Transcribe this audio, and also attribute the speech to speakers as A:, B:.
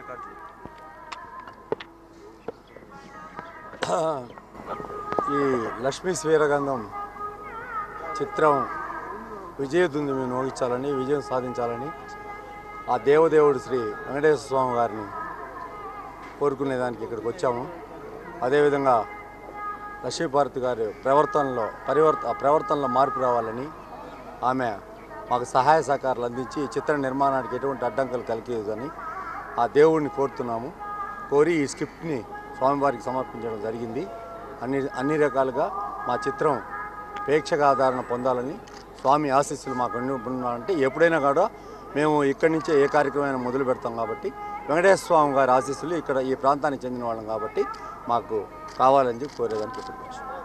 A: record
B: ఈ లక్ష్మీ స్వీరగంధం చిత్రం విజయదుందుని మోగించాలని విజయం సాధించాలని ఆ దేవదేవుడు శ్రీ వెంకటేశ్వర స్వామి గారిని కోరుకునేదానికి ఇక్కడికి వచ్చాము అదేవిధంగా లక్ష్మీభారతి గారి ప్రవర్తనలో పరివర్త ఆ ప్రవర్తనలో మార్పు రావాలని ఆమె మాకు సహాయ సహకారాలు అందించి ఈ చిత్ర నిర్మాణానికి ఎటువంటి అడ్డంకులు కలిగేదని ఆ దేవుడిని కోరుతున్నాము కోరి ఈ స్క్రిప్ట్ని స్వామివారికి సమర్పించడం జరిగింది అన్ని అన్ని రకాలుగా మా చిత్రం ప్రేక్షక ఆదరణ పొందాలని స్వామి ఆశీస్సులు మాకు ఎన్ని ఉన్నాయంటే ఎప్పుడైనా కూడా మేము ఇక్కడి నుంచే ఏ కార్యక్రమం మొదలు పెడతాం కాబట్టి వెంకటేశ్వర స్వామి గారి ఆశీస్సులు ఇక్కడ ఈ ప్రాంతానికి చెందిన వాళ్ళం కాబట్టి మాకు కావాలని చెప్పి కోరేదానికి ఇక్కడికి వచ్చాం